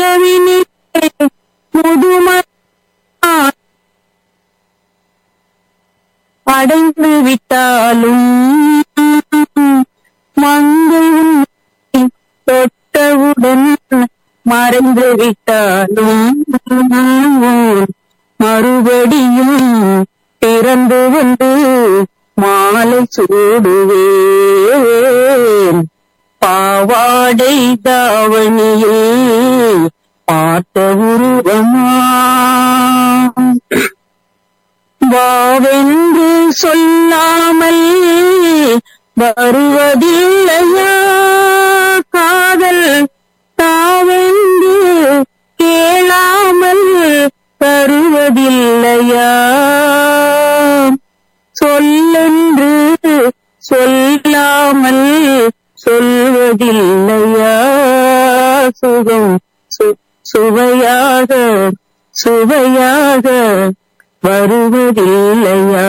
இரவினிலே முதுமை அடைந்து விட்டாலும் மங்கை உன்னை தொட்டவுடன் மறைந்து விட்டாலும் மறுபடியும் பிறந்து வந்து மாலை சூடுவேன் பாவாடை தாவணியில் பார்த்த உருவமா வாவென்று சொல்லாமல் வருவதில்லையா காதல் தாவென்று கேளாமல் தருவதில்லையா சொல்லென்று சொல்லாமல் சொல்வதில்லையா சுகம் சு- சுவையாக சுவையாக வருவதில்லையா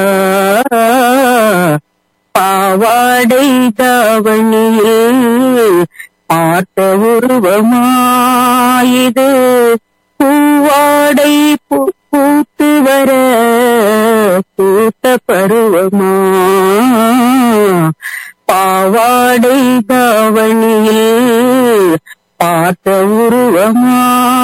பாவாடை தாவணியில் பார்த்த உருவமாயுது பூவாடை பூ- பூத்து வர பூத்த பருவமா பாவாடை தாவணியில் பார்த்த உருவமா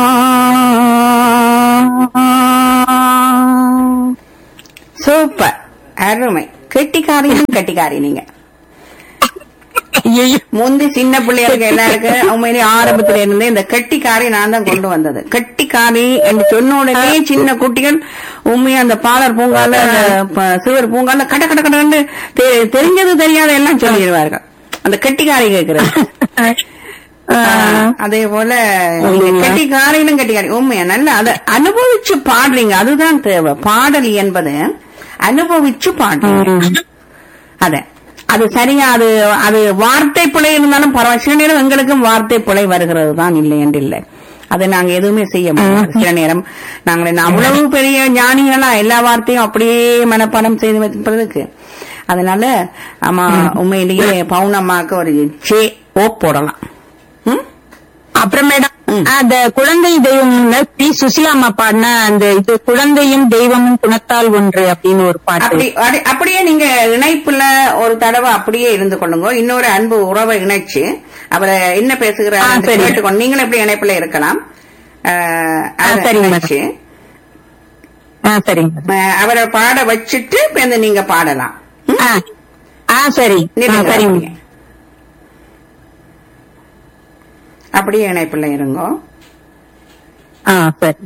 சூப்பர் அருமை கெட்டிக்காரியும் கெட்டிக்காரி நீங்க ஐயையோ. முந்தி சின்ன பிள்ளைகளுக்கு எல்லாருக்கும் உண்மையிலே ஆரம்பத்துல இருந்தே இந்த கெட்டிக்காரி நான் தான் கொண்டு வந்தது கெட்டிக்காரி என்று சொன்ன உடனே சின்ன குட்டிகள் உண்மையா அந்த பாலர் பூங்கால அந்த ப- சிறுவர் பூங்கால கட கட கடன்னு தெ- தெரிஞ்சது தெரியாத எல்லாம் சொல்லிடுவார்கள் அந்த கெட்டிக்காரி கேட்கிறது ஆஹ் அதே போல நீங்க கெட்டிக்காரிலும் கெட்டிக்காரி உண்மையா நல்லா அதை அனுபவிச்சு பாடுறீங்க அதுதான் தேவை பாடல் என்பது அனுபவிச்சு பாடுறீங்க அத அது சரியா அது அது வார்த்தை பிழை இருந்தாலும் பரவாயில்ல சில நேரம் எங்களுக்கும் வார்த்தை பிழை வருகிறது தான் இல்லை என்று இல்லை அதை நாங்க எதுவுமே செய்ய முடியாது சில நேரம் நாங்கள் என்ன அவ்வளவு பெரிய ஞானிகளா எல்லா வார்த்தையும் அப்படியே மனப்பாடம் செய்து வைப்பதற்கு அதனால ஆமா உண்மையிலேயே பவுனம்மாக்கு ஒரு ஜே ஓ போடலாம் ம்? அப்புறம் மேடம் ம். அந்த குழந்தை தெய்வம் பி சுசிலா அம்மா பாடின அந்த இது குழந்தையும் தெய்வமும் குணத்தால் ஒன்று அப்படின்னு ஒரு பாட்டு அப்படி அப்படி- அப்படியே நீங்க இணைப்புல ஒரு தடவை அப்படியே இருந்து கொள்ளுங்க இன்னொரு அன்பு உறவை இணைச்சு அவரை என்ன ஆ, பேசுகிறார் சரி. கேட்டுக்கொண்டு நீங்களும் எப்படி இணைப்புல இருக்கலாம் அஹ், அதை ஆ, சரிங்க இணைச்சு, ஆ சரிங்க அஹ், அவரை பாட வச்சுட்டு இப்ப இந்த நீங்க பாடலாம் ம்? ஆ ஆ சரி ஆ, நில்லுங்க, சரிங்க அப்படியே. அப்படியே இணைப்புல இருங்கோ ஆ சரி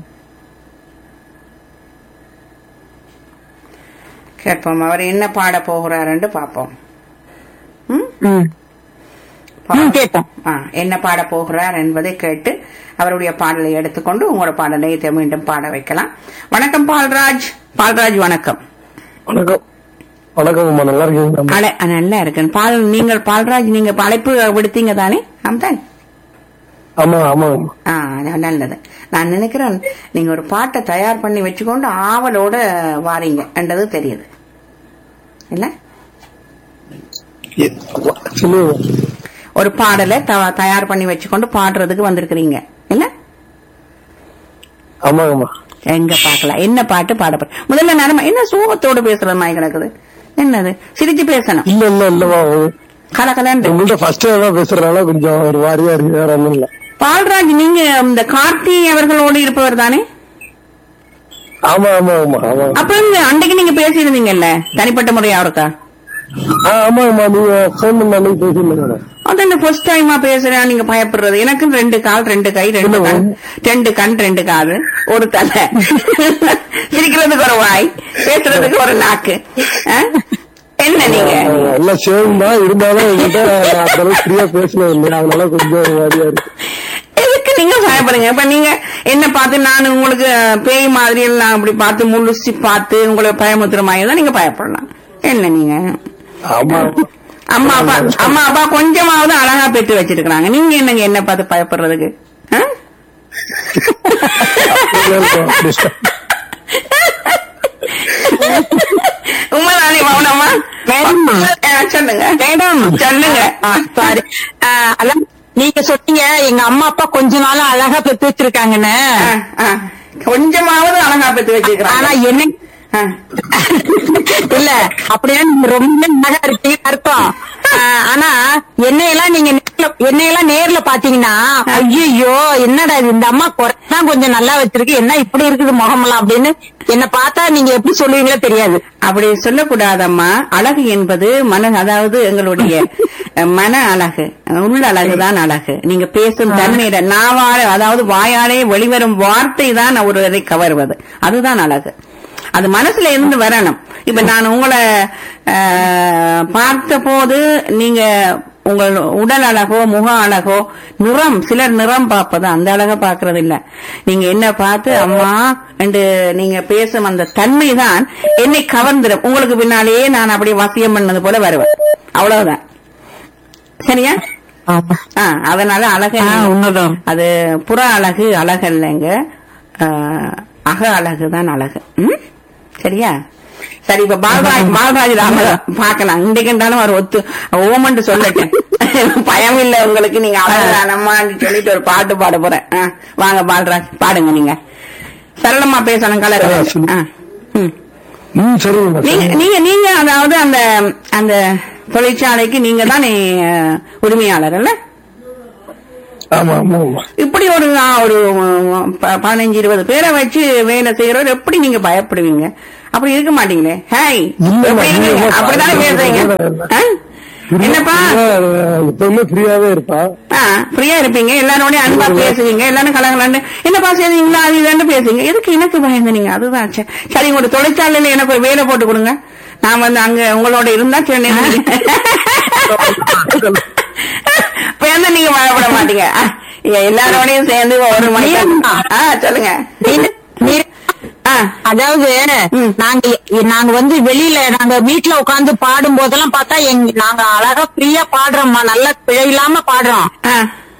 கேட்போம் அவர் என்ன பாட போகிறாருன்னு பாப்போம் ம்? ம் ம், கேட்போம் ஆ, என்ன பாட போகிறார் என்பதை கேட்டு அவருடைய பாடலை எடுத்துக்கொண்டு உங்களோட பாடலை த- மீண்டும் பாட வைக்கலாம் வணக்கம் பால்ராஜ் பால்ராஜ் வணக்கம் வணக்கம் வணக்கம் அம்மா நல்லா இருக்கீங்களா அலை ஆ, நல்லா இருக்கு பால் நீங்கள் பால்ராஜ் நீங்க இப்ப அழைப்பு விடுத்தீங்க தானே ஆம்தான் ஆமா ஆமா ஆமா ஆ ந- நல்லது நான் நினைக்கிறேன் நீங்க ஒரு பாட்டை தயார் பண்ணி வச்சுக்கொண்டு ஆவலோட வாரீங்க என்றது தெரியுது இல்ல எ- சொல்லுங்க ஒரு பாடலை த- தயார் பண்ணி வச்சுக்கொண்டு பாடுறதுக்கு வந்திருக்கிறீங்க இல்ல ஆமா ஆமா எங்க பாக்கலாம் என்ன பாட்டு பாட போற- முதல்ல நேரமா என்ன சோகத்தோட பேசுற மாதிரி கிடக்குது என்னது சிரிச்சு பேசணும் இல்ல இல்ல இல்லமா கலகலன்னு உங்கள்ட்ட ஃபர்ஸ்ட் தான் பேசுறதுனால கொஞ்சம் ஒரு வாரியா இருக்கு வேற ஒண்ணும் இல்ல பால்ராஜ் நீங்க இந்த கார்த்தி அவர்களோடு இருப்பவர் தானே ஆமா ஆமா ஆமா ஆமா அப்ப இந்த அன்றைக்கு நீங்க பேசியிருந்தீங்கல்ல தனிப்பட்ட முறையா இருக்கா ஆ, ஆமா ஆமா நீங்க போன் பண்ண அன்னைக்கு பேசியிருந்தீங்க அது என்ன ஃபர்ஸ்ட் டைமா பேசுறேன் நீங்க பயப்படுறது எனக்கும் ரெண்டு கால் ரெண்டு கை ரெண்டு இல்ல, கண் ரெண்டு கண் ரெண்டு காது ஒரு தலை சிரிக்கிறதுக்கு ஒரு வாய் பேசுறதுக்கு ஒரு நாக்கு ஆ? என்ன நீங்க எல்லாம் சேம் தான் இருந்தாலும் என்கிட்ட நான் அந்த அளவுக்கு ஃப்ரீயா பேசணும் இல்லை அதனால கொஞ்சம் ஒரு வாரியா இருக்கு எதுக்கு நீங்க பயப்படுங்க இப்ப நீங்க என்ன பார்த்து நான் உங்களுக்கு பேய் மாதிரி எல்லாம் அப்படி பார்த்து முழுசி பார்த்து உங்களை பயமுத்துற மாதிரி தான் நீங்க பயப்படலாம் என்ன நீங்க ஆமா அம்மா அப்பா அம்மா அப்பா கொஞ்சமாவது அழகா பெற்று வச்சிருக்காங்க நீங்க என்னங்க என்ன பார்த்து பயப்படுறதுக்கு ஆ? அப்படிலாம் இருக்கும். உண்மைதானே மௌனம்மா மேடம்மா. ஆ, சொல்லுங்க மேடம் சொல்லுங்க சாரி அதான் நீங்க சொன்னீங்க எங்க அம்மா அப்பா கொஞ்ச நாளா அழகா பெத்து வச்சிருக்காங்கன்னு ஆ, ஆ. கொஞ்சமாவது அழகா பெத்து ஆனா வச்சிருக்கிறாங்க என்ன ஆ. இல்ல அப்படின்னா நீங்க ரொம்ப நகை இருக்கீங்க அர்த்தம் ஆஹ் ஆனா என்னையெல்லாம் நீங்க நேர்ல என்னையெல்லாம் நேர்ல பாத்தீங்கன்னா ஐயோ என்னடா இது இந்த அம்மா குறைதான் கொஞ்சம் நல்லா வச்சிருக்கு என்ன இப்படி இருக்குது முகமெல்லாம் அப்படின்னு என்ன பார்த்தா நீங்க எப்படி சொல்லுவீங்களோ தெரியாது அப்படி சொல்லக்கூடாதம்மா அழகு என்பது மன அதாவது எங்களுடைய அஹ், மன அழகு உள்ள அழகுதான் அழகு நீங்க பேசும் தன்மையில நாவால அதாவது வாயாலே வெளிவரும் வார்த்தை தான் ஒருவரை கவர்வது அதுதான் அழகு அது மனசுல இருந்து வரணும் இப்ப நான் உங்களை பார்த்த போது நீங்க உங்கள் உடல் அழகோ முக அழகோ நிறம் சிலர் நிறம் பார்ப்பது அந்த அழக பாக்குறது இல்ல நீங்க என்ன பார்த்து அம்மா என்று நீங்க பேசும் அந்த தன்மை தான் என்னை கவர்ந்துடும் உங்களுக்கு பின்னாலேயே நான் அப்படியே வசியம் பண்ணது போல வருவேன் அவ்வளவுதான் சரியா ஆ, அதனால அழகு ஆ, உண்மைதான். அது புற அழகு அழகு இல்லைங்க ஆ, அக அழகு தான் அழகு ம்? சரியா சரி இப்ப பாலராஜ் பாலராஜ் ராம பாக்கலாம் இன்றைக்கு இருந்தாலும் அவர் ஒத்து ஓமன்ட்டு சொல்லட்டேன் பயம் இல்ல உங்களுக்கு நீங்க அழகானம்மான்னு சொல்லிட்டு ஒரு பாட்டு பாட போறேன் ஆ, வாங்க பாலராஜ் பாடுங்க நீங்க சரளமா பேசணும் கலர் ஆ, சொல்லு. ஆ, ம். ம் சரிங்க நீங்க நீங்க நீங்க அதாவது அந்த அந்த தொழிற்சாலைக்கு நீங்க தான் உரிமையாளர் இல்ல ஆமா ஆமா ஆமா இப்படி ஒரு நான் ஒரு ப- பதினஞ்சு இருபது பேரை வச்சு வேலை செய்யறவர் எப்படி நீங்க பயப்படுவீங்க அப்படி இருக்க மாட்டீங்களே ஹாய் இல்ல, எப்படி இல்ல, இருக்கீங்க? இல்ல, அப்படித்தானே இல்ல, பேசுறீங்க இல்ல. ஆ? என்னப்பா எப்பவுமே ஃப்ரீயாவே இருப்பா ஃப்ரீயா இருப்பீங்க எல்லாரோடய அன்பா பேசுவீங்க எல்லாரும் கலகலன்னு என்னப்பா செய்வீங்களா அது இதுன்னு பேசுவீங்க எதுக்கு எனக்கு பயந்து நீங்க அதுதான் சரி. சரி உங்களோட தொழிற்சாலையில எனக்கு ஒரு வேலை போட்டு கொடுங்க நான் வந்து அங்க உங்களோட இருந்தா சரி பேர்ந்து நீங்க பயப்பட மாட்டீங்க ஆ, எல்லாரோடையும் சேர்ந்து ஒரு மணி ஆ சொல்லுங்க நீ- நீ- ஆ அதாவது ம். நாங்க நாங்க வந்து வெளியில நாங்க வீட்டுல உட்கார்ந்து பாடும் போதெல்லாம் பார்த்தா எங்க நாங்க அழகா ஃப்ரீயா பாடுறோம்மா நல்லா பிழை இல்லாம பாடுறோம் ஆ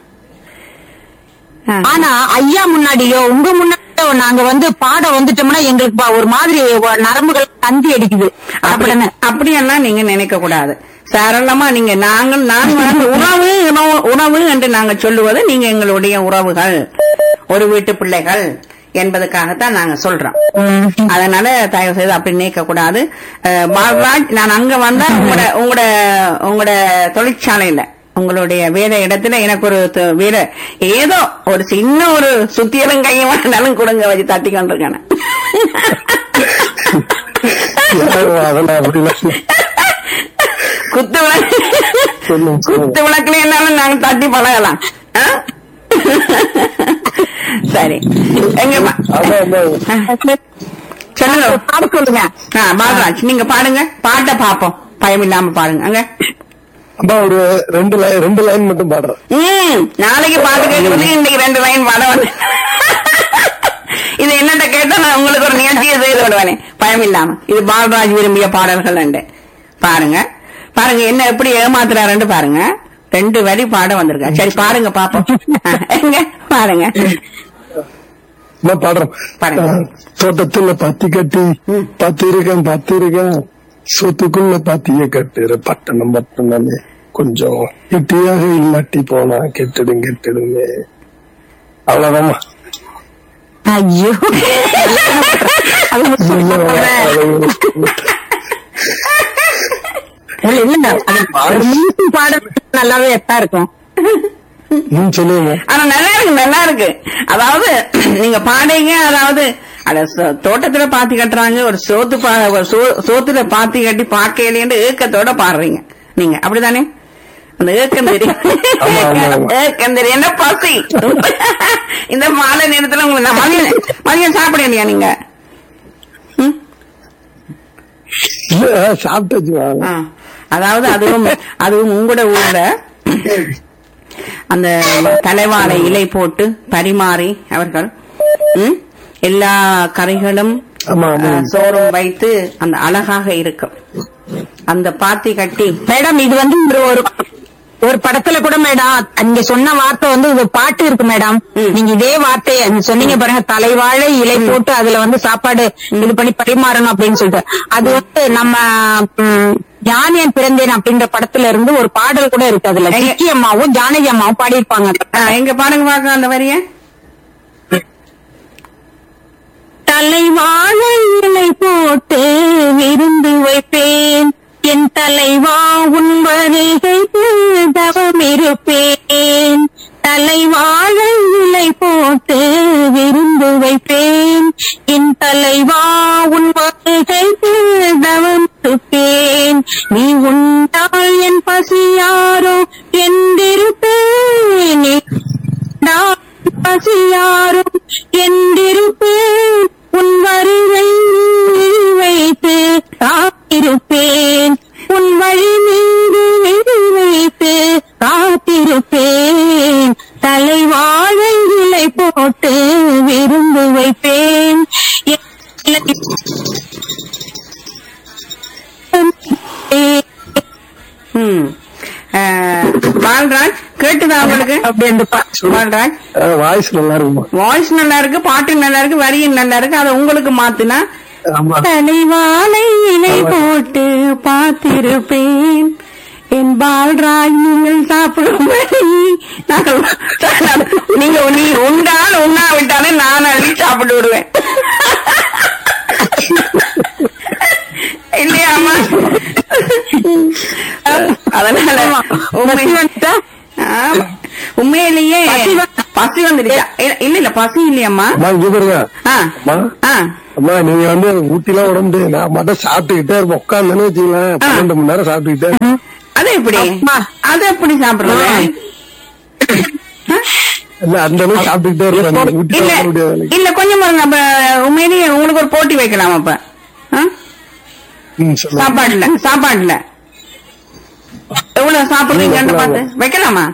ஆ. ஆனா ஐயா முன்னாடியோ உங்க முன்னாடியோ நாங்க வந்து பாட வந்துட்டோம்னா எங்களுக்கு பா- ஒரு மாதிரி ஒ- நரம்புகள் தந்தி அடிக்குது அப்படின்னு அப்படியெல்லாம் நீங்க நினைக்க கூடாது சரளமா நீங்க நாங்கள் நாங்க வந்து உணவு உணவு- உணவு என்று நாங்க சொல்லுவது நீங்க எங்களுடைய உறவுகள் ஒரு வீட்டு பிள்ளைகள் என்பதுக்காகத்தான் நாங்க சொல்றோம் ம். அதனால தயவு செய்து அப்படி நினைக்க கூடாது அஹ், பாலராஜ் நான் அங்க வந்தா உங்களோட உங்களோட உங்களோட தொழிற்சாலையில உங்களுடைய வேலை இடத்துல எனக்கு ஒரு த- வேலை ஏதோ ஒரு சின்ன ஒரு சுத்தியலும் கையும் வேணாலும் கொடுங்க வச்சு தட்டி கொண்டிருக்கேன் அதெல்லாம் அப்படிலாம் குத்து விளக்கு சொல்லுங்க, சொல்லுங்க. குத்து விளக்குல என்னாலும் நாங்க தட்டி பழகலாம் ஆ? சரி எங்க பா- அதான் அதான். சொல்லுங்க பாட சொல்லுங்க ஆ, பாலராஜ் நீங்க பாடுங்க பாட்டை பாப்போம் பயம் இல்லாம பாடுங்க அங்க அம்மா ஒரு ரெண்டு லைன் ரெண்டு லைன் மட்டும் பாடுறேன் ம் நாளைக்கு பாட்டு கேட்கறது இன்னைக்கு ரெண்டு லைன் பாட வந்து இது என்னட்ட கேட்டா நான் உங்களுக்கு ஒரு நிகழ்ச்சியை செய்து விடுவேனே பயம் இல்லாம இது பாலராஜ் விரும்பிய பாடல்கள் உண்டு பாருங்க பாருங்க என்ன எப்படி ஏமாத்துறாருன்னு பாருங்க ரெண்டு வரி பாட வந்திருக்கா சரி பாருங்க பாப்போம் ஆ, எங்க பாருங்க நான் பாடுறேன் பாடுங்க. ஆ, தோட்டத்துல பத்தி கட்டி ம். பார்த்திருக்கேன் பார்த்திருக்கேன் சொத்துக்குள்ள பாத்திய கட்டுற பட்டணம் பட்டணமே கொஞ்சம் கெட்டியாக இல்லாட்டி போனா கெட்டுடும் கெட்டுடுமே அவ்வளவுதாம்மா ஐயோ அது மட்டும் இல்ல, இல்ல அது ஒரு மீண்டும் பாட நல்லாவே எத்தா இருக்கும் ம் சொல்லுங்க ஆனா நல்லா இருக்கு நல்லா இருக்கு அதாவது நீங்க பாடுங்க அதாவது அத சோ- தோட்டத்துல பாத்தி கட்டுறாங்க ஒரு சோத்து பா ஒரு சோ- சோத்துல பாத்தி கட்டி பாக்கையிலேன்னு ஏக்கத்தோட பாடுறீங்க நீங்க அப்படிதானே அந்த ஏக்கம் தெரியும் ஆமா, ஆமா, ஆமா. ஏக்கம் தெரியும் என்ன பசி இந்த மாலை நேரத்துல உங்களுக்கு நான் மதியம் மதியம் சாப்பிடலையா நீங்க ம்? இல்ல சாப்பிட்டாச்சு ஆ. அதாவது அதுவும் அதுவும் உங்களோட ஊர்ல அந்த தலைவாழை இலை போட்டு பரிமாறி அவர்கள் ம், எல்லா கறிகளும் ஆமா, ஆமா. ஆ, சோறும் வைத்து அந்த அழகாக இருக்கும் அந்த பாத்தி கட்டி மேடம் இது வந்து ஒரு ஒரு ஒரு படத்துல கூட மேடம் நீங்க சொன்ன வார்த்தை வந்து இது பாட்டு இருக்கு மேடம் நீங்க இதே வார்த்தையை நீங்க சொன்னீங்க பாருங்க தலைவாழை இலை போட்டு அதுல வந்து சாப்பாடு இது பண்ணி பரிமாறணும் அப்படின்னு சொல்லிட்டு அது வந்து நம்ம ம், ஞானியன் பிறந்தேன் அப்படின்ற படத்துல இருந்து ஒரு பாடல் கூட இருக்கு அதுல எங்க- சிக்கி அம்மாவும் ஜானகி அம்மாவும் பாடியிருப்பாங்க ஆ, எங்க பாருங்க பாக்க அந்த வரிய தலைவாழை இலை போட்டு விருந்து வைப்பேன் என் தலைவா உன் வருகைக்கு தவம் இருப்பேன் தலைவாழை இலை போட்டு விருந்து வைப்பேன் என் தலைவா உன் வருகைக்கு தவம் இருப்பேன் நீ உண்டால் என் பசியாரோ என்றிருப்பேன் நீ நான் பசியாரும் என்றிருப்பேன் உன் வருகை வைத்து காத்திருப்பேன் உன் வழி மீது விழி வைத்து காத்திருப்பேன் தலைவாழை இலை போட்டு விருந்து வைப்பேன் ம் ஆ, பால்ராஜ் கேட்டுதா உங்களுக்கு அப்படி அந்த பா- பால்ராஜ் வாய்ஸ் நல்லா இருக்குமா வாய்ஸ் நல்லா இருக்கு பாட்டு நல்லா இருக்கு வரியும் நல்லா இருக்கு அதை உங்களுக்கு மாத்துனா ஆமா தலைவாழை இலை போட்டு பார்த்திருப்பேன் என் பால்ராஜ் நீங்கள் சாப்பிடும்படி நாங்கள் நீங்க நீ உண்டால் உண்ணா விட்டாலே நான் அள்ளி சாப்பிட்டு விடுவேன் இல்லையாமா அதனால உண்மை பசி வந்துட்டா? ஆமா. உண்மையிலேயே பசி வந்து- பசி வந்துடுச்சா இல்ல இல்ல, இல்ல பசி இல்லையம்மா அம்மா இங்க பாருங்க ஆ அம்மா ஆ அம்மா நீங்க வந்து ஊட்டிலாம் உடம்பு நான் மட்டும் சாப்பிட்டுக்கிட்டே இருப்பேன் உட்காந்துன்னு வச்சுங்களேன் பன்னெண்டு மணி நேரம் சாப்பிட்டுக்கிட்டே இருப்பேன். அது எப்படி அம்மா. அது எப்படி சாப்பிடுறது இல்ல அந்த அளவுக்கு சாப்பிட்டுக்கிட்டே இருப்பேன் ஊட்டி இல்ல சாப்பிட முடியாது இல்ல கொஞ்சம் பாருங்க அப்ப உண்மையிலேயே உங்களுக்கு ஒரு போட்டி வைக்கலாம் அப்ப ஆ? ம், சொல்லுங்க. சாப்பாடுல சாப்பாடுல எவ்வளவு சாப்பிடுறீங்கன்னு பார்த்து வைக்கலாமா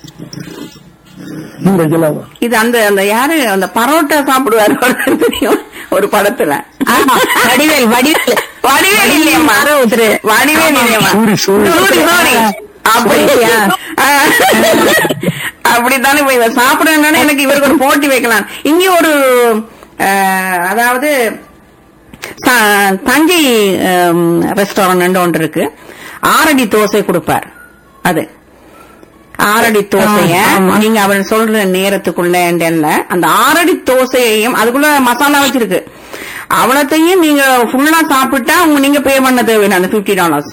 ம், வைக்கலாமா இது அந்த அந்த யாரு அந்த பரோட்டா சாப்பிடுவாரு ஒருத்தர் தெரியும் ஒரு படத்துல ஆமா, வடிவேல் வடிவேல் வடிவேல் இல்லையம்மா யாரோ ஒருத்தரு. வடிவேல் இல்லையம்மா சூரி, சூரி. சூரி சூரி அப்படியா ஆ. அப்படித்தானே இப்ப இவ சாப்பிடணும்னு எனக்கு இவருக்கு ஒரு போட்டி வைக்கலாம் இங்க ஒரு ஆ, அதாவது த- தஞ்சை ரெஸ்டாரண்ட் ஒன்று இருக்கு ஆரடி தோசை கொடுப்பார் அது ஆரடி தோசைய ஆ, ஆமா. நீங்க அவர் சொல்ற நேரத்துக்குள்ள இல்ல அந்த ஆரடி தோசையையும் அதுக்குள்ள மசாலா வச்சிருக்கு அவ்வளத்தையும் நீங்க ஃபுல்லா சாப்பிட்டா உங்க நீங்க பே பண்ண தேவையில்லை அந்த பிப்டி டாலர்ஸ்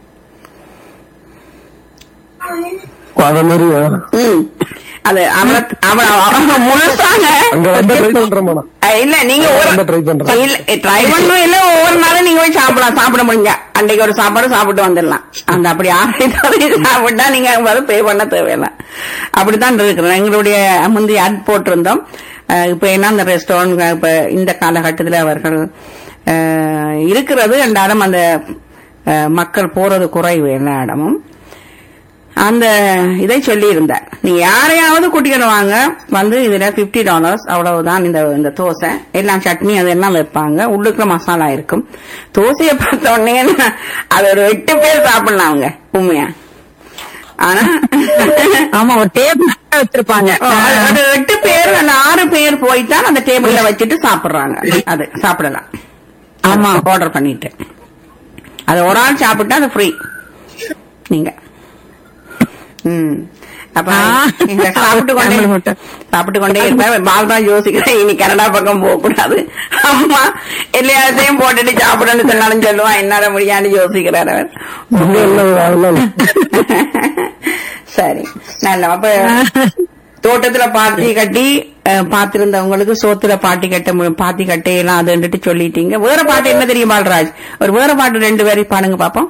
அத மாதிரி ஆ. அது அவ அவ- அவங்க முழுசாக அங்க வந்து ட்ரை பண்றேன் மேடம் அஹ் இல்ல நீங்க ஒரு ரொம்ப try பண்றேன். இல்ல ட்ரை பண்ணும் இல்ல ஒவ்வொரு நாளும் நீங்க போய் சாப்பிடலாம் சாப்பிட முடியுங்க அன்னைக்கு ஒரு சாப்பாடு சாப்பிட்டு வந்துடலாம் அந்த அப்படி ஆரம்பித்து சாப்பிட்டா நீங்க வந்து பே பண்ண தேவையில்லை அப்படித்தான் இருக்கிறோம் எங்களுடைய முந்தைய அட் போட்டிருந்தோம் அஹ் இப்ப என்ன அந்த ரெஸ்டாரண்ட் இப்ப இந்த காலகட்டத்தில் அவர்கள் அஹ், இருக்கிறது ரெண்டாலும் அந்த அஹ், மக்கள் போறது குறைவு எல்லா இடமும் அந்த இதை சொல்லி இருந்தார் நீங்க யாரையாவது கூட்டிக்கிட்டு வாங்க வந்து இதுல 50 டாலர்ஸ் அவ்வளவுதான் இந்த இந்த தோசை எல்லாம் சட்னி அதெல்லாம் வைப்பாங்க உள்ளுக்குள்ள மசாலா இருக்கும் தோசையை பார்த்த உடனே நான் அது ஒரு எட்டு பேர் சாப்பிடலாம் அவங்க உண்மையா ஆனா ஆமா ஒரு டேபிள் வச்சிருப்பாங்க அது ஒரு எட்டு பேர் அந்த ஆறு பேர் போய்தான் அந்த டேபிள்ல வச்சுட்டு சாப்பிடுறாங்க அது சாப்பிடலாம் ஆமா ஆர்டர் பண்ணிட்டு அது ஒரு ஆள் சாப்பிட்டா அது ஃப்ரீ நீங்க ம் அப்ப ஆ. இங்க சாப்பிட்டு கொண்டே தமிழ் முட்டை. சாப்பிட்டு கொண்டே இருப்பேன் பால்தான் யோசிக்கிறேன் இனி கனடா பக்கம் போக கூடாது அம்மா எல்லாத்தையும் போட்டுட்டு சாப்பிடணும்னு சொன்னாலும் சொல்லுவான் என்னால முடியான்னு யோசிக்கிறார் அவர் இல்ல, இல்ல, அதெல்லாம் இல்ல. சரி நல்ல அப்ப தோட்டத்துல பாத்தி கட்டி அஹ், பார்த்திருந்தவங்களுக்கு சோத்துல பாட்டி கட்ட மு- பாத்தி கட்டையெல்லாம் அதுன்னுட்டு சொல்லிட்டீங்க வேற பாட்டு என்ன தெரியும் பால்ராஜ் ஒரு வேற பாட்டு ரெண்டு பேரையும் பாடுங்க பாப்போம்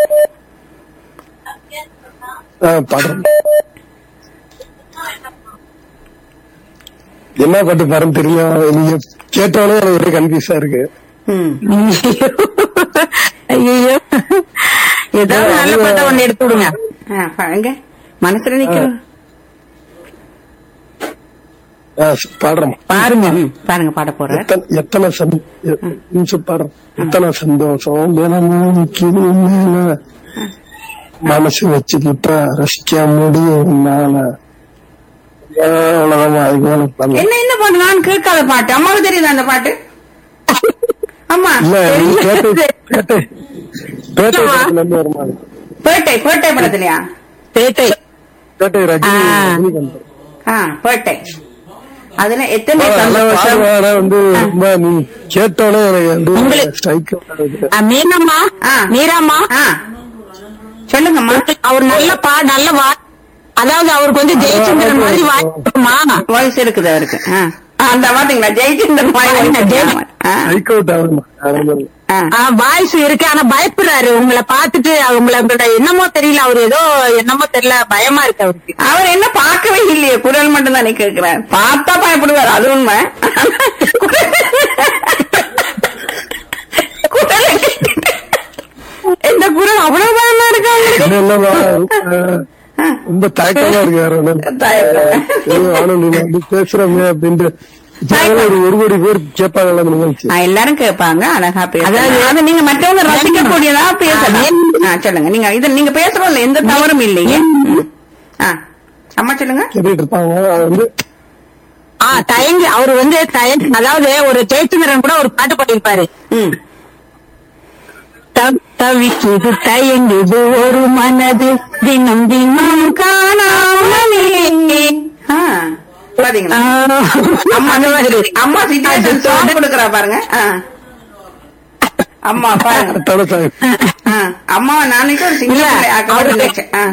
ஆ, பாடுறேன் என்ன பாட்டு பாருன்னு தெரியும் நீங்க கேட்டாலும் எனக்கு ஒரே கன்ஃபியூஸா இருக்கு ம் ஐயோ ஏதாவது நல்ல பாட்டை ஒண்ணு எடுத்து விடுங்க ஆ, பாருங்க மனசுல நிக்கிறோம் ஆ, பாடுறேன் பாருங்க ம், பாருங்க பாட போற எத்தனை- எத்தனை சந் எ- நிமிஷம் பாடுறேன் எத்தனை சந்தோஷம் தினமும் நிக்குது மேல மனசு வச்சுக்கிட்டா ரசிக்க முடியும் என்னால அவ்வளவுதான் அதுக்கு மேல பண்ணல. என்ன என்ன பாட்டு நான் கேட்காத பாட்டு அம்மாவுக்கு தெரியுதா அந்த பாட்டு அம்மா இல்ல நீ கேட்டு தெரியுது. கேட்டு பேட்டை படத்துல இருந்து வருமா அது? பேட்டை பேட்டை படத்துலயா பேட்டை பேட்டை ரஜினி ஆ. ரஜினிகாந்த். ஆ பேட்டை அதுல எத்தனை ஆ, நல்லா சந்தோஷம் பாடுவா, ஆனா வந்து ரொம்ப நீ கேட்டோன்னே எனக்கு வந்து உங்களுக்கு- ஸ்ட்ரைக் ஆ, மீனம்மா ஆ. மீராம்மா ஆ சொல்லுங்கம்மா அவர் நல்ல பா நல்ல வா அதாவது அவருக்கு வந்து ஜெயச்சந்திரன் மாதிரி வாய்ப்புமா வாய்ஸ் இருக்குது அவருக்கு ஆ. ஆ, அந்த பாத்தீங்களா ஜெயிச்சிருந்த ஸ்ட்ரைக் அவுட் ஆகணும் வாய்ஸ் இருக்கு ஆனா பயப்படுறாரு உங்களை பார்த்துட்டு உங்களை உங்களோட என்னமோ தெரியல அவர் ஏதோ என்னமோ தெரியல பயமா இருக்கு அவருக்கு அவர் என்ன பார்க்கவே இல்லையே குரல் மட்டும் தானே கேட்கிறார் பார்த்தா பயப்படுவார் அது உண்மை குரலை கேட்டுட்டு, இந்த குரல் அவ்வளவு பயமா இருக்கா உங்களுக்கு? இல்ல ரொம்ப தயக்கமா இருக்கு வேற ஒண்ணும் தயக்கம். ஐயோ, ஆனா நீ வந்து பேசுறமே அப்படின்ட்டு இதனால ஒரு ஒரு கோடி பேர் கேட்பாங்கல்ல அந்த நிகழ்ச்சி ஆ, எல்லாரும் கேட்பாங்க அழகா பேச அதாவது- அது நீங்க மற்றவங்க ரசிக்க கூடியதா பேசலாம் ஆ, சொல்லுங்க நீங்க இது நீங்க பேசுறதுல எந்த தவறும் இல்லையே ம். ஆ, அம்மா சொல்லுங்க கேட்டுட்டு இருப்பாங்க அது வந்து ஆ தயங்கி அவர் வந்து தயங்கி அதாவது ஒரு ஜெயச்சந்திரன் கூட ஒரு பாட்டு பாடியிருப்பாரு ம் த- தவிக்குது தயங்குது ஒரு மனது தினம் தினம் காணாமலே ஆ, பாத்தீங்களா ஆ, அம்மா அந்த மாதிரி. அம்மா சிச்சுவேஷன் சாங் கொடுக்கறா பாருங்க ஆ. அம்மா பாருங்க தடை ஆ, அம்மாவை நாளைக்கு ஒரு இல்ல, சிங்கிள் ஆக்க அவரு- நினைச்சேன் ஆ.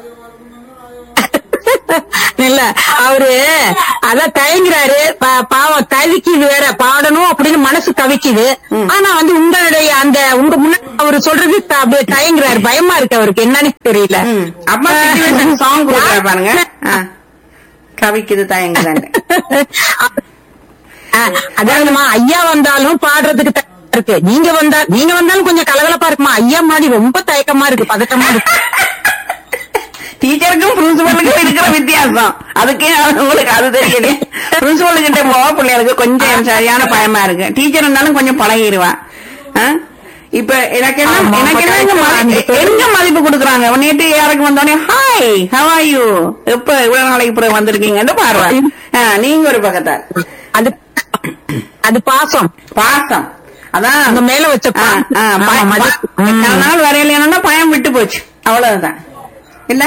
இல்ல அவரு அதான் தயங்குறாரு பா- பாவம் தவிக்குது வேற பாடணும் அப்படின்னு மனசு தவிக்குது ஆனா வந்து உங்களுடைய அந்த உங்க முன்னாடி அவரு சொல்றது த- அப்படியே தயங்குறாரு பயமா இருக்கு அவருக்கு என்னன்னு தெரியல ம். அம்மா சிச்சுவேஷன் சாங் கொடுக்கறா பாருங்க ஆ. கவிக்குது தயங்குதான்னு ஆ, அதாவதுமா ஐயா வந்தாலும் பாடுறதுக்கு தயக்கமா இருக்கு நீங்க வந்தா நீங்க வந்தாலும் கொஞ்சம் கலகலப்பா இருக்குமா ஐயா மாதிரி ரொம்ப தயக்கமா இருக்கு பதட்டமா இருக்கு டீச்சருக்கும் பிரின்சிபலுக்கும் இருக்கிற வித்தியாசம் அதுக்கே உங்களுக்கு அது தெரியல பிரின்சிபல் கிட்ட போக பிள்ளைகளுக்கு கொஞ்சம் சரியான பயமா இருக்கு டீச்சர் இருந்தாலும் கொஞ்சம் பழகிடுவா ஆ? இப்ப எனக்கு என்ன ஆமா, எனக்கு என்ன இங்க மதி- அந்த- எங்க மதிப்பு கொடுக்குறாங்க நேற்று யாருக்கு வந்தோடனே ஹாய் ஹவ் ஆர் யூ எப்ப இவ்வளவு நாளைக்கு பிறகு வந்திருக்கீங்கன்னு பாருவா ஆ, நீங்க ஒரு பக்கத்தார் அது அது பாசம் பாசம் அதான் உங்க மேல வச்ச ஆ, பாசம். ஆ, ஆமா, பய- மதிப்பு. ப- ம். கன நாள் வரையிலன்னா பயம் விட்டு போச்சு அவ்வளவுதான் இல்ல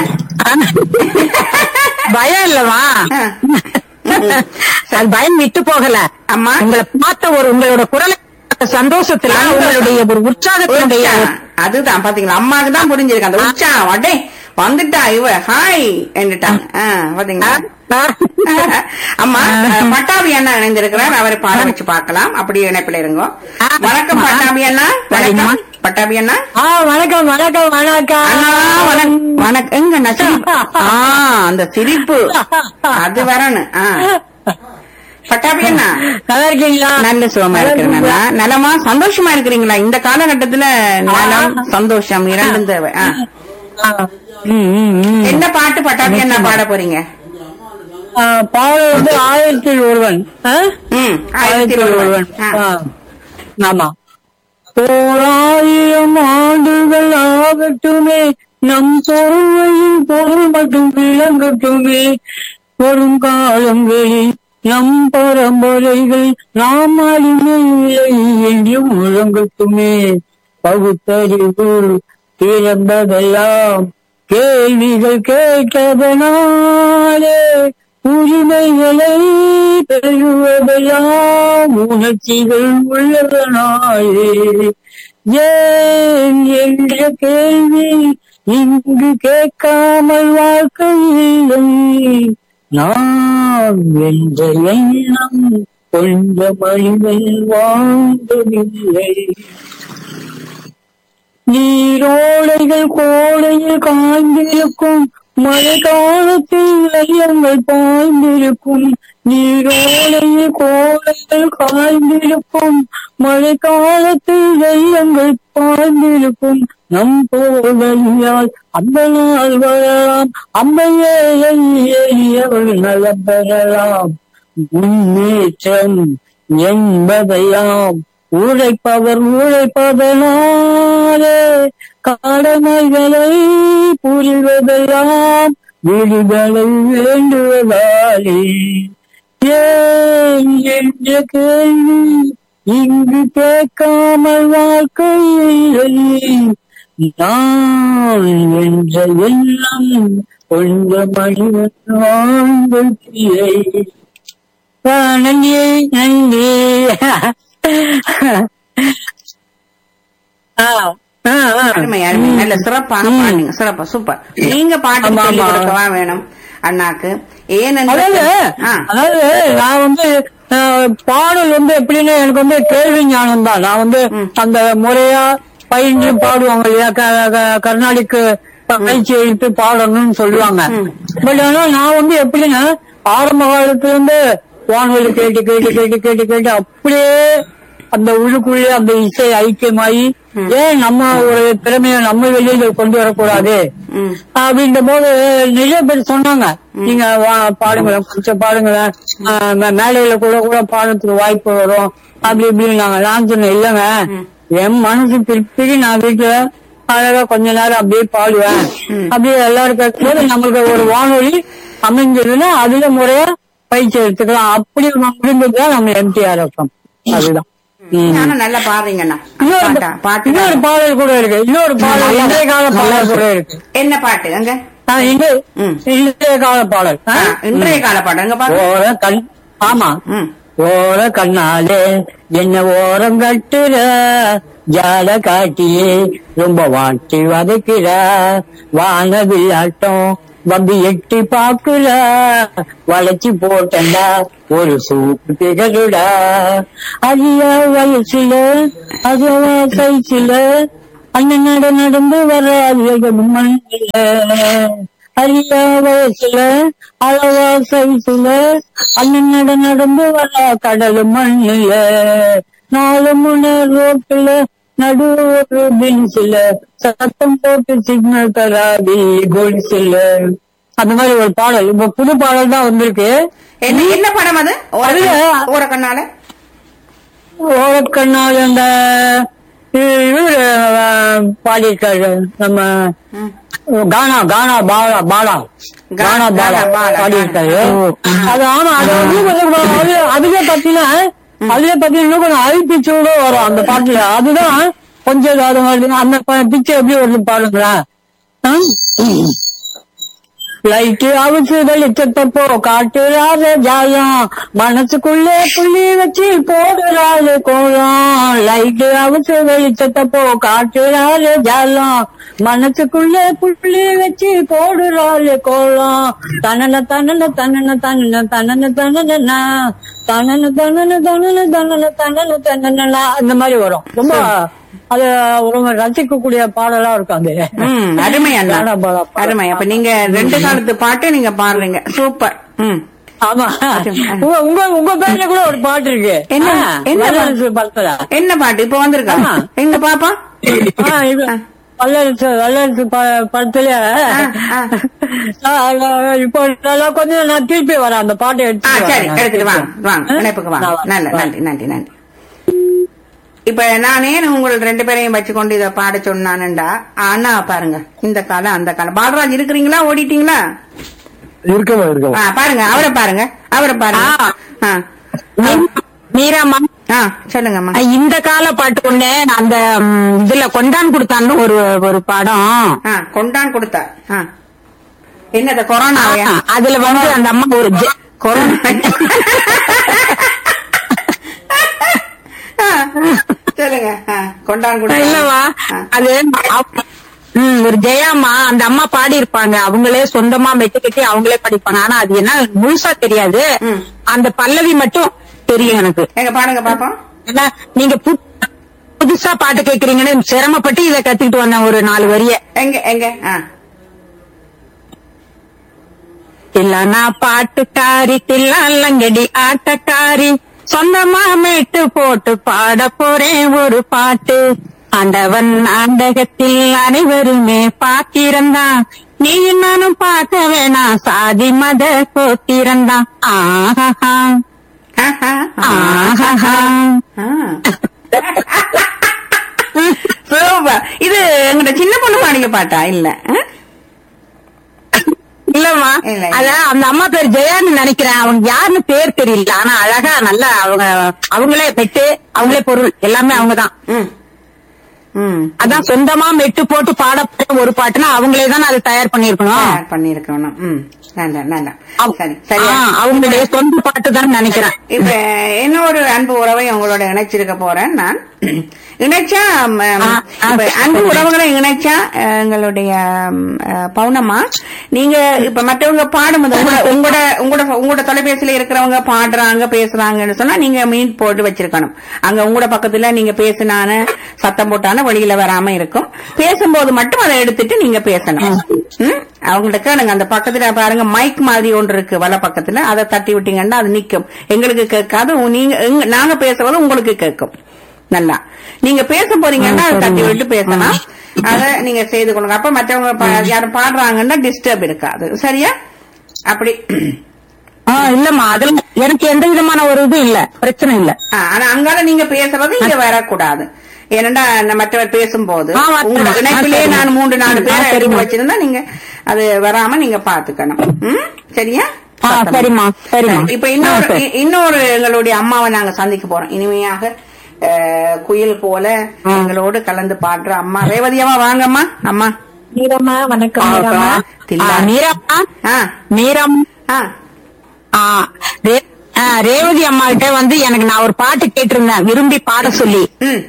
பயம் இல்லவா ஆ. அது பயம் விட்டு போகல அம்மா. உங்களை பார்த்த ஒரு உங்களோட குரலை பார்த்த சந்தோஷத்துல உங்களுடைய ஒரு உற்சாகத்தினுடைய உற்சாகம். அதுதான் பாத்தீங்களா அம்மாக்கு தான் புரிஞ்சிருக்கு அந்த உற்சாகம் அடே வந்துட்டா இவ ஹாய் என்றுட்டாங்க ஆ, பாத்தீங்களா அம்மா அஹ், பட்டாபி அண்ணா இணைந்திருக்கிறார் அவரை பாட வச்சு பார்க்கலாம் அப்படி இணைப்பில் இருங்கோ ஆ. வணக்கம் பட்டாபி அண்ணா வணக்கம் சரிம்மா. பட்டாபி அண்ணா ஆ, வணக்கம் வணக்கம் வணக்கம் அண்ணா வணக்கம் வணக்கம் எங்க அண்ணா சிரிப்பு ஆ அந்த சிரிப்பு அது வரணும் ஆ. பட்டாபி அண்ணா நல்லா இருக்கீங்களா நல்ல சுகமா இருக்கிறேன் நலமா சந்தோஷமா இருக்கிறீங்களா இந்த காலகட்டத்துல நலம் சந்தோஷம் இரண்டும் தேவை ஆ. ஆ. ம், ம், ம். என்ன பாட்டு பட்டாபி என்ன பாட போறீங்க ஆ, பாடல் வந்து ஆயிரத்தில் ஒருவன் ஆ? ம் ஆயிரத்தில் ஒருவன் ஆ. ஆ. ஆமா ஓராயிரம் ஆண்டுகள் ஆகட்டுமே நம் பொறுமையின் பொருள் மட்டும் விளங்கட்டுமே வரும் காலங்களில் நம் பரம்பரைகள் நாம் அழிமையில்லை என்று முழங்கட்டுமே பகுத்தறிவு பிறந்ததெல்லாம் கேள்விகள் கேட்டதனாலே உரிமைகளை பெறுவதெல்லாம் உணர்ச்சிகள் உள்ளதனாலே ஏன் என்ற கேள்வி இங்கு கேட்காமல் வாழ்க்கை இல்லை நான் என்ற எண்ணம் கொஞ்ச மனிதன் வாழ்ந்ததில்லை நீரோடைகள் கோடையில் காய்ந்திருக்கும் மழை காலத்தில் இளையங்கள் பாய்ந்திருக்கும் நீரோடையில் கோடையில் காய்ந்திருக்கும் மழை காலத்தில் இளையங்கள் பாய்ந்திருக்கும் நம் போதையால் அந்த நாள் வரலாம் அம்மையே எளியவள் நலம் பெறலாம் முன்னேற்றம் என்பதையாம் உழைப்பவர் உழைப்பதனாலே கடமைகளை புரிவதெல்லாம் விடுதலை வேண்டுவதாலே ஏன் என்ற கேள்வி இங்கு கேட்காமல் வாழ்க்கை இல்லை நான் என்ற எண்ணம் கொண்ட மனிதன் வாழ்ந்தில்லை நன்றி நன்றி ஆ, ஆ, ஆ. அருமை அருமை நல்ல சிறப்பாக ம். பாடுங்க சிறப்பா சூப்பர் நீங்க பாட்டு ஆமா, சொல்லி ஆமா. கொடுக்கவா வேணும் அண்ணாக்கு ஏன் அதாவது ஆ அதாவது நான் வந்து அஹ், பாடல் வந்து எப்படின்னா எனக்கு வந்து கேள்வி ஞானம் தான் நான் வந்து அந்த முறையா பயின்று பாடுவாங்க இல்லையா க- க- கர்நாடிக்கு பயிற்சி எடுத்து பாடணும்னு சொல்லுவாங்க பட் ஆனா நான் வந்து எப்படின்னா ஆரம்ப காலத்துல இருந்து வானொலி கேட்டு கேட்டு கேட்டு கேட்டு கேட்டு அப்படியே அந்த உள்ளுக்குள்ளே அந்த இசை ஐக்கியமாயி ஏன் நம்ம ஒரு திறமையை நம்ம வெளியில கொண்டு வரக்கூடாது ம் அப்படின்ற போது நிறைய பேர் சொன்னாங்க நீங்க வா- பாடுங்களேன் கொஞ்சம் பாடுங்களேன் ஆஹ் மே- மேடையில கூட கூட பாடுறதுக்கு வாய்ப்பு வரும் அப்படி இப்படின்னு நாங்க நான் சொன்னேன் இல்லங்க என் மனசு திருப்பி நான் வீட்டுல அழகா கொஞ்ச நேரம் அப்படியே பாடுவேன் அப்படியே எல்லாரும் கேட்கும்போது நம்மளுக்கு ஒரு வானொலி அமைஞ்சதுன்னா அதுல முறையா பயிற்சி எடுத்துக்கலாம் அப்படி முடிஞ்சதுதான் நம்ம எம்டிஆர் எஃப்எம் அதுதான் ம். ஆனா நல்லா பாடுறீங்கண்ணா இன்னொரு பாட்டா பாட்டு இன்னொரு பாடல் கூட இருக்கு இன்னொரு பாடல் இன்றைய கால பாடல் கூட இருக்கு என்ன பாட்டு அங்க ஆ, இன்று ம். இன்றைய கால பாடல் ஆ? ஆ, இன்றைய கால பாட்டு அங்க பாட்டு ஓர கண் ஆமா ம் ஓர கண்ணாலே என்ன ஓரம் கட்டுற ஜால காட்டியே ரொம்ப வாட்டி வதைக்கிற வானவில் ஆட்டம் வம்பி எட்டி பாக்குற வளைச்சு போட்டண்டா ஒரு சூப்பு திகழுடா அரியா வயசுல அதுவா சைசுல அண்ணன் நட நடந்து வர அதிகம் மண்ணில அரியா வயசுல அளவா சைசுல அண்ணன் நட நடந்து வர கடல் மண்ணில நாலு முனை ரோட்டுல நடு ஒரு பென்சில சத்தம் போட்டு சிக்னல் தராதி கொலுசுல அந்த மாதிரி ஒரு பாடல் இப்ப புது பாடல் தான் வந்திருக்கு என்ன என்ன படம் அது அதுல- ஓர கண்ணால ஓரக்கண்ணால் அந்த இவரு பாடியிருக்காரு நம்ம ம். கானா கானா பாலா பாலா கானா பாலா கானா பாலா, பாடியிருக்காரு அது ஆமா அது வந்து கொஞ்சம் அது அதுவே பாத்தீங்கன்னா அதுவே பாத்தீங்கன்னா இன்னும் கொஞ்சம் ஹை பிச்சோட வரும் அந்த பாட்டுல அதுதான் கொஞ்சம் அது மாதிரி அந்த பிச்சை எப்படி வருது பாருங்களேன் ஆ? லைட்டு அவிச்சு வெளிச்சத்தப்போ காட்டுறாரு ஜாயம் மனசுக்குள்ளே புள்ளி வச்சு போடுறாரு கோலம் லைட்டு அவிச்சு வெளிச்சத்தப்போ காட்டுறாரு ஜாலம் மனசுக்குள்ளே புள்ளி வச்சு போடுறாரு கோலம் தனன தனன தனன தனன தனன தனனா தனன தனன தனன தனன தனன தனனா அந்த மாதிரி வரும் ரொம்ப அது ரொம்ப ரசிக்கக்கூடிய பாடலா இருக்கும் அது ம் அருமை அண்ணா கானா பாலா பாடல். அருமை அப்ப நீங்க ரெண்டு காலத்து பாட்டு நீங்க பாடுறீங்க சூப்பர் ம் ஆமா உங்க உங்க உங்க பேர்ல கூட ஒரு பாட்டு இருக்கு என்ன? ஆ, என்ன வல்லரசு படத்துல என்ன பாட்டு இப்ப வந்திருக்கா ஆமா. எங்க பாப்பா ஆ, இது வல்லரசு வல்லரசு ப- படத்துல ஆ. ஆ, ஆ, இப்போ நல்லா கொஞ்சம் நான் திருப்பி வரேன் அந்த பாட்டை ஆ எடுத்து சரி எடுத்துட்டு வாங்க வாங்க இணைப்புக்கு வாங்க நல்ல நன்றி நன்றி நன்றி இப்ப நானே உங்கள் ரெண்டு பேரையும் வச்சுக்கொண்டு இதை பாட சொன்னானுண்டா அண்ணா பாருங்க இந்த காலம் அந்த காலம் பாலராஜ் இருக்கிறீங்களா ஓடிட்டீங்களா இருக்கமா இருக்கமா ஆ, பாருங்க அவரை பாருங்க அவரை பாருங்க ஆ. மீராமா ஆ சொல்லுங்கம்மா இந்த கால பாட்டு ஒண்ணு அந்த ம், இதுல கொண்டான் கொடுத்தான்னு ஒரு ஒரு படம் ஆ கொண்டான் கொடுத்தா ஆ என்னது கொரோனாவையா ஆ, அதுல வந்து அந்த அம்மா ஒரு ஜெ- கொரோனா ஆ, சொல்லுங்க ஆ, கொண்டான் கொடுத்தா இல்லவா ஆ. அது அவ- ம், ஒரு ஜெயாமா அந்த அம்மா பாடி இருப்பாங்க அவங்களே சொந்தமா மெட்டு கட்டி அவங்களே படிப்பாங்க ஆனா அது என்ன முழுசா தெரியாது ம். அந்த பல்லவி மட்டும் தெரியும் எனக்கு எங்க பாருங்க பாப்போம் ஏன்னா நீங்க பு- புதுசா பாட்டு கேக்குறீங்கன்னு சிரமப்பட்டு இத கத்துக்கிட்டு வந்தேன் ஒரு நாலு வரிய எங்க எங்க ஆ இல்லனா பாட்டுக்காரி தில்லாலங்கடி ஆட்டக்காரி சொந்தமா மேட்டு போட்டு பாட போறேன் ஒரு பாட்டு ஆண்டவன் நாடகத்தில் அனைவருமே பாத்திரந்தான் நீ நானும் பார்க்க வேணாம் சாதி மத கோத்திரந்தான் ஆஹா ஆஹா. ஆஹா ஆ. பாட்டா இல்ல ஆ? இல்லம்மா இல்ல, இல்ல. அதான் அந்த அம்மா பேர் ஜெயான்னு நினைக்கிறேன் அவங்க யாருன்னு பேர் தெரியல ஆனா அழகா நல்லா அவங்க அவங்களே மெட்டு அவங்களே பொருள் எல்லாமே அவங்கதான் ம் ம் அதான் சொந்தமா மெட்டு போட்டு பாடப்பட்ட ஒரு பாட்டுனா அவங்களே தான் அதை தயார் பண்ணிருக்கணும் தயார் பண்ணிருக்கணும் ம் நல்லா நல்லா சரி சரி அவங்களுடைய சொந்த பாட்டு தான் நினைக்கிறேன் இப்ப இன்னொரு அன்பு உறவை உங்களோட இணைச்சிருக்க போறேன் நான் இணைச்சா ம், ஆ, ஆ, இப்ப அன்பு சொல்லுங்க. உறவுகளை இணைச்சா அஹ், எங்களுடைய ம், அஹ், பவுனம்மா நீங்க இப்ப மற்றவங்க பாடும்போது உங்களோட உங்களோட உங்களோட உங்களோட தொலைபேசியில இருக்கிறவங்க பாடுறாங்க பேசுறாங்கன்னு சொன்னா நீங்க மீன் போட்டு வச்சிருக்கணும் அங்க உங்களோட பக்கத்துல நீங்க பேசினான சத்தம் போட்டான வெளியில வராம இருக்கும் பேசும்போது மட்டும் அதை எடுத்துட்டு நீங்க பேசணும் ம்? அவங்கள்ட்ட கேளுங்க அந்த பக்கத்துல பாருங்க மைக் மாதிரி ஒன்று இருக்கு வல பக்கத்துல அதை தட்டி விட்டீங்கன்னா அது நிக்கும் எங்களுக்கு கேட்காது உ- நீங்க எங்க- நாங்க பேசுறது உங்களுக்கு கேட்கும் நல்லா நீங்க பேச போறீங்கன்னா அதை தட்டி விட்டு பேசலாம் அத நீங்க செய்து கொள்ளுங்க அப்ப மற்றவங்க பா- யாரும் பாடுறாங்கன்னா டிஸ்டர்ப் இருக்காது சரியா அப்படி ஆ, இல்லம்மா அதுல எனக்கு எந்த விதமான ஒரு இதுவும் இல்ல பிரச்சனை இல்ல ஆ, ஆனா அங்கால நீங்க பேசுறது இங்க வரக்கூடாது ஏனண்டா நான் மற்றவர் பேசும்போது ஆ, வரட்டும். உங்க இணைப்பிலே ஆ, சரிம்மா. நான் மூன்று நாலு ஆ, பேரை எடுத்து சரிம்மா. வச்சிருந்தா நீங்க அது வராம நீங்க பாத்துக்கணும் ம்? சரியா ஆ, சரிம்மா, சரிம்மா. இப்ப இன்னொரு ஆ, சரி. இ- இன்னொரு எங்களுடைய அம்மாவை நாங்க சந்திக்க போறோம் இனிமையாக அஹ், குயில் போல எங்களோடு கலந்து பாடுற அம்மா ரேவதி அம்மா வாங்கம்மா அம்மா மீரம்மா வணக்கம் மீரம்மா தில்லா. ஆ, மீராம்மா ஆ மீரம் ஆ ஆ, ரே- ஆ, ரேவதி அம்மா கிட்ட வந்து எனக்கு நான் ஒரு பாட்டு கேட்டிருந்தேன் விரும்பி பாட சொல்லி ம்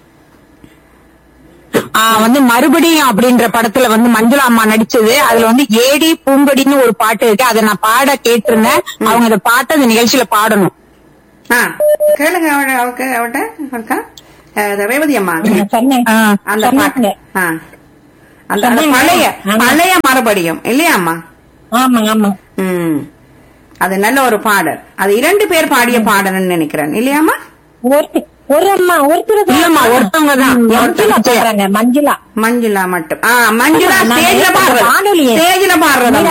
ஆ, வந்து மறுபடியும் அப்படின்ற படத்துல வந்து மஞ்சுளா அம்மா நடிச்சது அதுல வந்து ஏடி பூங்கொடின்னு ஒரு பாட்டு இருக்கு அதை நான் பாட கேட்டிருந்தேன் அவங்க அந்த பாட்டை அந்த நிகழ்ச்சியில பாடணும் ஆ கேளுங்க அவ- அவக்கு அவட்ட இருக்கா அஹ், ரேவதி அம்மா சொன்னேன் ஆ, அந்த பாட்டு சொன்னாங்க. ஆ. அந்த அந்த சொன்னாங்க. பழைய ஆமா. பழைய மறுபடியும் இல்லையாம்மா ஆமா ஆமா ம் அது நல்ல ஒரு பாடல் அது இரண்டு பேர் பாடிய பாடல்னு நினைக்கிறேன் இல்லையாம்மா ஒருத்தி ஒரு அம்மா ஒருத்தர் தான். இல்லம்மா, ஒருத்தவங்க தான். ம், மஞ்சுளா பாடுறாங்க மஞ்சுளா மஞ்சுளா மட்டும் ஆ மஞ்சுளா நான் ஸ்டேஜ்ல நேத்து பாடுறது வானொலியே. ஸ்டேஜ்ல பாடுறது